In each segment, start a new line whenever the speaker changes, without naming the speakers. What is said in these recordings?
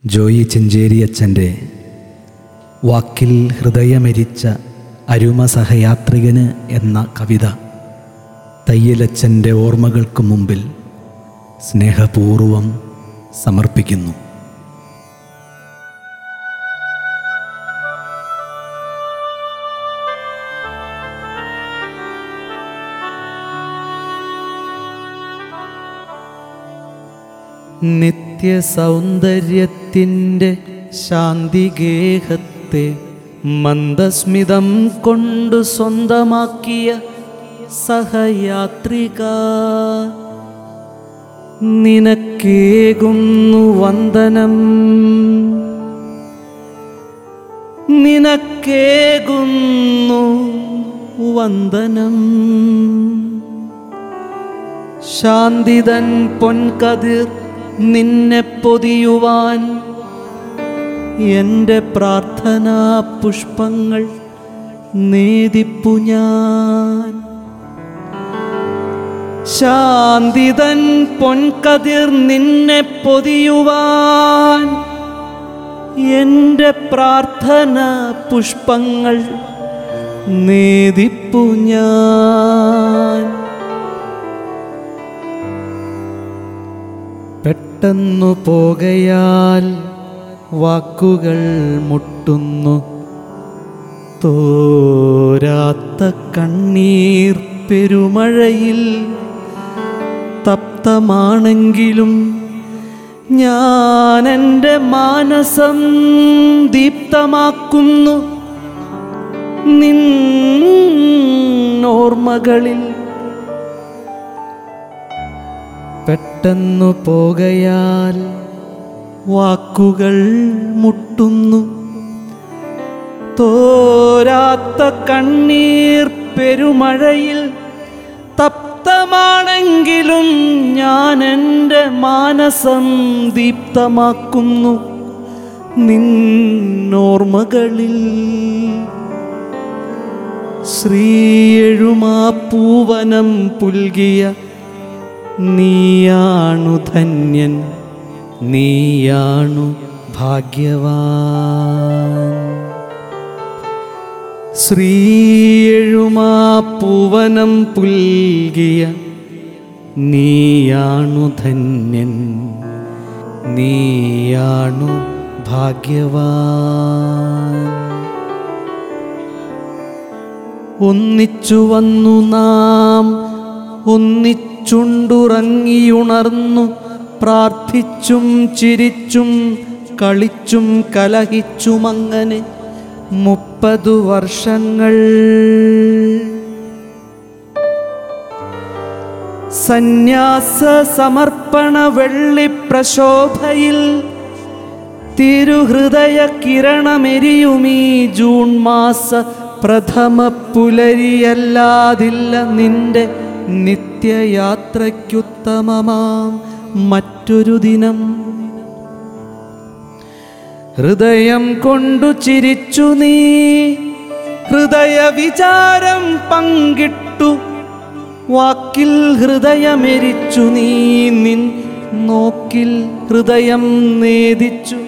ജോയി ചെഞ്ചേരിയച്ഛൻ്റെ വാക്കിൽ ഹൃദയമരിച്ച അരുമ സഹയാത്രികന് എന്ന കവിത തയ്യലച്ഛൻ്റെ ഓർമ്മകൾക്ക് മുമ്പിൽ സ്നേഹപൂർവം സമർപ്പിക്കുന്നു നിത്യസൗന്ദര്യത്തിൻ്റെ ശാന്തിഗേഹത്തെ മന്ദസ്മിതം കൊണ്ടു സ്വന്തമാക്കിയ സഹയാത്രിക നിനക്കേകുന്നു വന്ദനം നിനക്കേകുന്നു വന്ദനം ശാന്തിതൻ പൊൻകതിർ നിന്നെ പൊതിയുവാൻ എൻ്റെ പ്രാർത്ഥനാ പുഷ്പങ്ങൾ നേദിപ്പു ഞാൻ ശാന്തിതൻ പൊൻകതിർ നിന്നെ പൊതിയുവാൻ എൻ്റെ പ്രാർത്ഥന പുഷ്പങ്ങൾ നേദിപ്പു ഞാൻ പെട്ടെന്നു പോകയാൽ വാക്കുകൾ മുട്ടുന്നു തോരാത്ത കണ്ണീർ പെരുമഴയിൽ തപ്തമാണെങ്കിലും ഞാൻ എൻ്റെ മാനസം ദീപ്തമാക്കുന്നു നിന്നോർമ്മകളിൽ പെട്ടെന്നു പോകയാൽ വാക്കുകൾ മുട്ടുന്നു തോരാത്ത കണ്ണീർ പെരുമഴയിൽ തപ്തമാണെങ്കിലും ഞാൻ എൻ്റെ മാനസം ദീപ്തമാക്കുന്നു നിന്നോർമ്മകളിൽ ശ്രീയെഴുമാ പൂവനം പുൽകിയ നീയാണു ധന്യൻ നീയാണു ഭാഗ്യവാൻ ശ്രീയെഴുമാ പൂവനം പുൽകിയ നീയാണു ധന്യൻ നീയാണു ഭാഗ്യവാൻ ഒന്നിച്ചു വന്നു നാം ഒന്നിച്ചുണ്ടുറങ്ങിയുണർന്നു പ്രാർത്ഥിച്ചും ചിരിച്ചും കളിച്ചും കലഹിച്ചുമങ്ങനെ മുപ്പതു വർഷങ്ങൾ സന്യാസ സമർപ്പണ വെള്ളിപ്രശോഭയിൽ തിരുഹൃദയ കിരണമെരിയുമീ ജൂൺ മാസ പ്രഥമ പുലരിയല്ലാതില്ല നിന്റെ നിത്യയാത്രയ്ക്കുത്തമമാം മറ്റൊരു ദിനം ഹൃദയം കൊണ്ടു ചിരിച്ചു നീ ഹൃദയ വിചാരം പങ്കിട്ടു വാക്കിൽ ഹൃദയമെരിച്ചു നീ നിൻ നോക്കിൽ ഹൃദയം നേദിച്ചു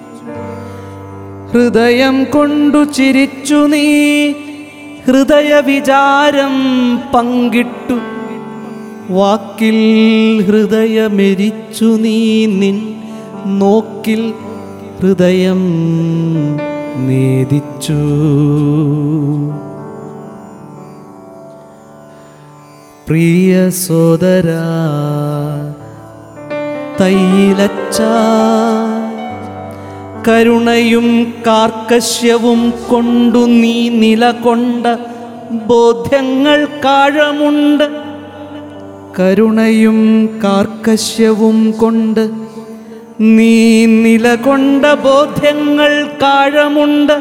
ഹൃദയം കൊണ്ടു ചിരിച്ചു നീ ഹൃദയ വിചാരം പങ്കിട്ടു വാക്കിൽ ഹൃദയമെരിച്ചു നീ നിൻ നോക്കിൽ ഹൃദയം നേദിച്ചു പ്രിയ സോദര തൈലച്ച കരുണയും കാർക്കശ്യവും കൊണ്ടു നീ നിലകൊണ്ട ബോധ്യങ്ങൾ കാഴമുണ്ട് കരുണയും കാർക്കശ്യവും കൊണ്ട് നീ നിലകൊണ്ട ബോധ്യങ്ങൾ കാഴമുണ്ട്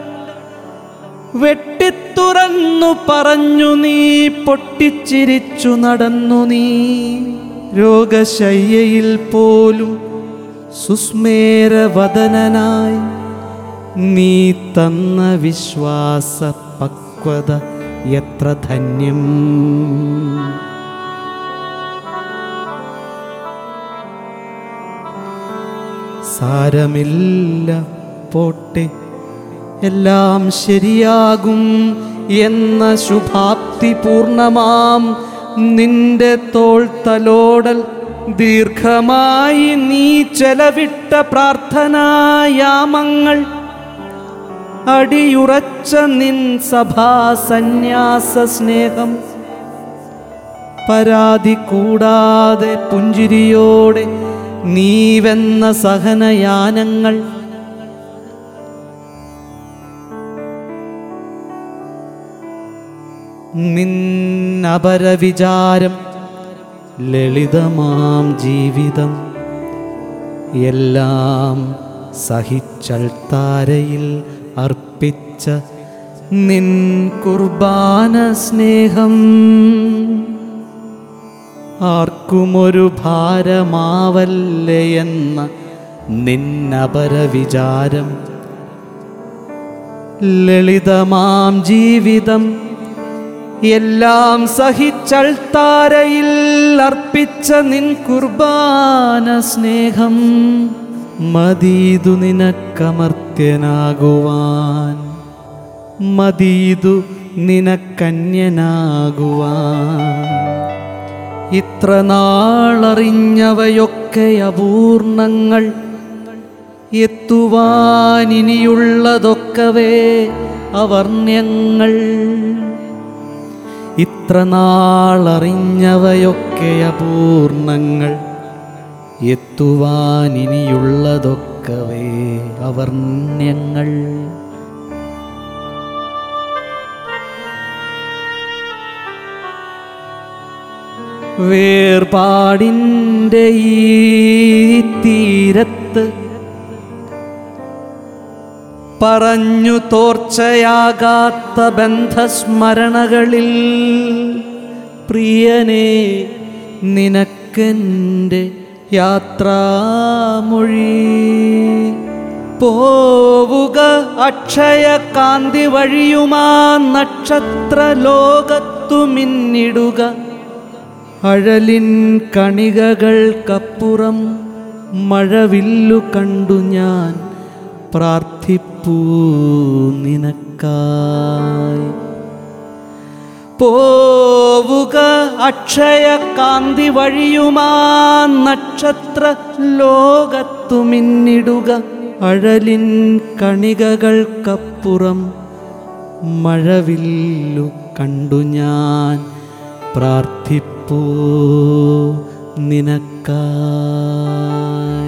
വെട്ടിത്തുറന്നു പറഞ്ഞു നീ പൊട്ടിച്ചിരിച്ചു നടന്നു നീ രോഗശയ്യയിൽ പോലും സുസ്മേരവദനായി നീ തന്ന വിശ്വാസ പക്വത എത്ര ധന്യം സാരമില്ല പോട്ടെ എല്ലാം ശരിയാകും എന്ന ശുഭാപ്തി പൂർണ്ണമാം നിന്റെ തോൾ തലോടൽ ദീർഘമായി നീ ചെലവിട്ട പ്രാർത്ഥനായാമങ്ങൾ അടിയുറച്ച നിൻ സഭാ സന്യാസ സ്നേഹം പരാതി കൂടാതെ പുഞ്ചിരിയോടെ നീവെന്ന സഹനയാനങ്ങൾ നിന്നപരവിചാരം ലളിതമാം ജീവിതം എല്ലാം സഹിച്ചൾത്താരയിൽ അർപ്പിച്ച നിൻ കുർബാന സ്നേഹം ആർക്കുമൊരു ഭാരമാവല്ലേ എന്ന നിന്നപരവിചാരം ലളിതമാം ജീവിതം എല്ലാം സഹിച്ചൾത്താരയിൽ അർപ്പിച്ച നിൻ കുർബാന സ്നേഹം മതീതു നിനക്കമർത്യനാകുവാൻ മതീതു നിനക്കന്യനാകുവാൻ ഇത്ര നാളറിഞ്ഞവയൊക്കെ അപൂർണങ്ങൾ എത്തുവാനിനിയുള്ളതൊക്കവേ അവർണ്യങ്ങൾ ഇത്ര നാളറിഞ്ഞവയൊക്കെ അപൂർണങ്ങൾ എത്തുവാനിനിയുള്ളതൊക്കവേ അവർണ്യങ്ങൾ വേർപാടിൻ്റെ ഈ തീരത്ത് പറഞ്ഞു തോർച്ചയാകാത്ത ബന്ധസ്മരണകളിൽ പ്രിയനെ നിനക്കെൻ്റെ യാത്രാമൊഴി പോവുക അക്ഷയ കാന്തി വഴിയുമാ നക്ഷത്ര ലോകത്തു മിന്നിടുക അഴലിൻ കണികകൾക്കപ്പുറം മഴവില്ലു കണ്ടു ഞാൻ പ്രാർത്ഥിപ്പൂ നിനക്കായി പോവുക അക്ഷയ കാന്തി വഴിയുമാ നക്ഷത്ര ലോകത്തു മിന്നിടുക അഴലിൻ കണികകൾക്കപ്പുറം മഴവില്ലു കണ്ടു ഞാൻ പ്രാർത്ഥിപ്പൂ നിനക്കായി